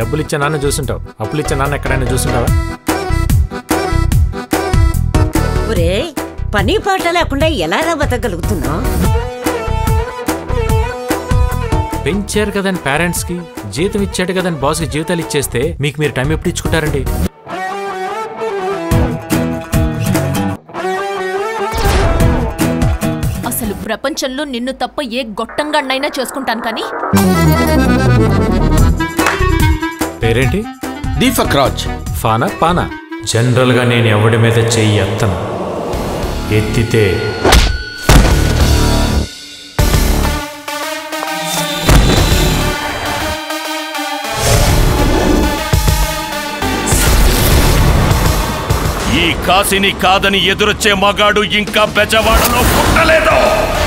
డబ్బులు ఇచ్చే నాన్న చూసుంటావు అప్పులు ఇచ్చే నాన్న ఎక్కడైనా చూసుంటావా ఒరే పని పాట లేకుండా ఎలా రా బతకగలుగుతున్నావు పెంచారు కదని పేరెంట్స్ కి జీతం ఇచ్చాడు కదని బాస్ కి జీతాలు ఇచ్చేస్తే మీకు మీరు టైం ఎప్పుడు ఇచ్చుకుంటారండి అసలు ప్రపంచంలో నిన్ను తప్ప ఏ గొట్టంగాడినైనా చేసుకుంటాను కానీ పేరేంటి దీపక్ రాజ్ ఫానా పానా జనరల్ గా నేను ఎవడి మీద చెయ్యి ఎత్తను ఎత్తితే ఈ కాశీని కాదని ఎదురొచ్చే మగాడు ఇంకా బెజవాడలో పుట్టలేదు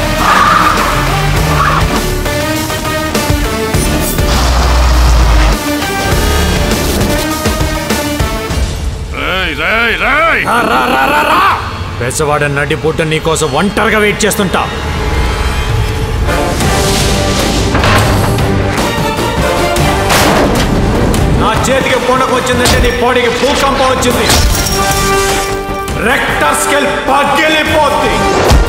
రేయ్, రేయ్, రేయ్! బెసవాడ నడిపుట్ట నీకోసం ఒంటరిగా వెయిట్ చేస్తుంటా నా చేతికి పూనకు వచ్చిందంటే నీ బాడీకి భూకంపం వచ్చింది రెక్టర్ స్కెల్ పగిలిపోద్ది